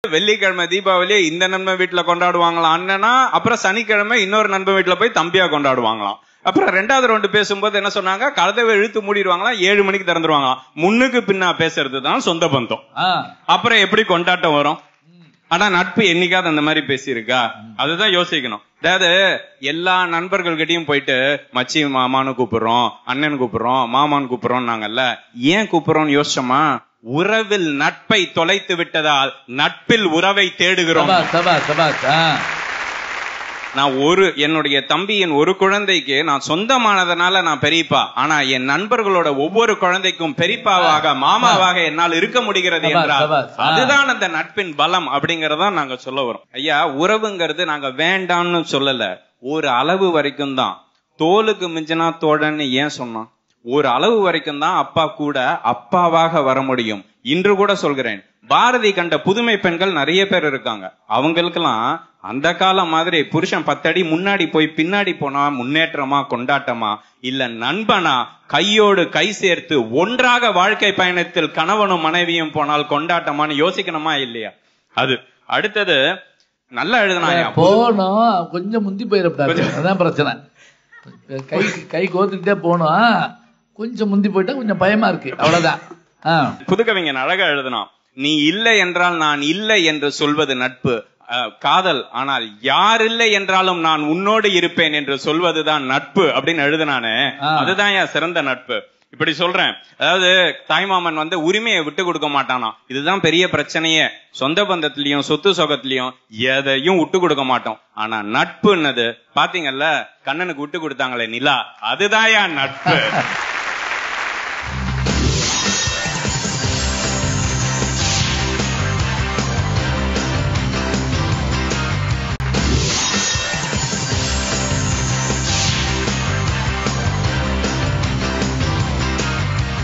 வெள்ளிக்கிழமை தீபாவளி இந்த நண்பன் வீட்டுல கொண்டாடுவாங்களாம் அண்ணனா அப்புறம் சனிக்கிழமை இன்னொரு நண்பன் வீட்டுல போய் தம்பியா கொண்டாடுவாங்களாம் அப்புறம் ரெண்டாவது ரவுண்டு பேசும்போது என்ன சொன்னாங்க கதவை இழுத்து மூடிடுவாங்களாம் ஏழு மணிக்கு திறந்துருவாங்களாம் முன்னுக்கு பின்னா பேசுறது தான் சொந்த பந்தம் ஆ. அப்புறம் எப்படி கொண்டாட்டம் வரும் ஆனா நட்பு என்னைக்காவது அந்த மாதிரி பேசியிருக்கா அதுதான் யோசிக்கணும் அதாவது எல்லா நண்பர்கள்கிட்டயும் போயிட்டு மச்சி மாமான்னு கூப்பிடுறோம் அண்ணன் கூப்பிடுறோம் மாமான்னு கூப்பிடுறோம் நாங்கல்ல ஏன் கூப்பிடுறோம் யோசிச்சோமா உறவில் நட்பை தொலைத்து விட்டதால் நட்பில் உறவை தேடுகிறோம் சபாஸ் சபாஸ் சபாஸ் ஆ. நான் ஒரு என்னுடைய தம்பியின் ஒரு குழந்தைக்கு நான் சொந்தமானதுனால நான் பெரியப்பா ஆனா என் நண்பர்களோட ஒவ்வொரு குழந்தைக்கும் பெரியப்பாவாக மாமாவாக என்னால் இருக்க முடிகிறது சபாஸ், என்றால் சபாஸ். ஆ. அதுதான் அந்த நட்பின் பலம் அப்படிங்கறத நாங்க சொல்ல வரோம் ஐயா உறவுங்கிறது நாங்க வேண்டாம்னு சொல்லல ஒரு அளவு வரைக்கும் தான் தோலுக்கு மிஞ்சினா தோழன்னு ஏன் சொன்னான் ஒரு அளவு வரைக்கும் தான் அப்பா கூட அப்பாவாக வர முடியும் இன்று கூட சொல்கிறேன் பாரதி கண்ட புதுமை பெண்கள் நிறைய பேர் இருக்காங்க அவங்களுக்கெல்லாம் அந்த காலம் மாதிரி புருஷன் பத்தடி முன்னாடி போய் பின்னாடி போனா முன்னேற்றமா கொண்டாட்டமா இல்ல நண்பனா கையோடு கை சேர்த்து ஒன்றாக வாழ்க்கை பயணத்தில் கணவனும் மனைவியும் போனால் கொண்டாட்டமான்னு யோசிக்கணுமா இல்லையா அது அடுத்தது நல்லா எழுதுனாயா போனோம் கொஞ்சம் முந்தி போயிடக்கூடாது அதான் பிரச்சனை கை கை கோத்துக்கிட்டே போனோம் கொஞ்சம் முந்தி போயிட்டா கொஞ்சம் பயமா இருக்கு அவ்வளவுதான் ஆ. புதுக்கவிஞன் அழகா எழுதினான் நீ இல்லை என்றால் நான் இல்லை என்று சொல்வது நட்பு அஹ், காதல் ஆனால் யார் இல்லை என்றாலும் நான் உன்னோடு இருப்பேன் என்று சொல்வதுதான் நட்பு அப்படின்னு எழுதினானே ஆ. அதுதான் என் சிறந்த நட்பு இப்படி சொல்றேன் அதாவது தாய்மாமன் வந்து உரிமையை விட்டு கொடுக்க மாட்டானா இதுதான் பெரிய பிரச்சனையே சொந்த பந்தத்திலயும் சொத்து சொகத்திலயும் எதையும் விட்டு கொடுக்க மாட்டோம் ஆனா நட்புன்னது பாத்தீங்கல்ல கண்ணனுக்கு விட்டு கொடுத்தாங்களே நிலா அதுதான் என் நட்பு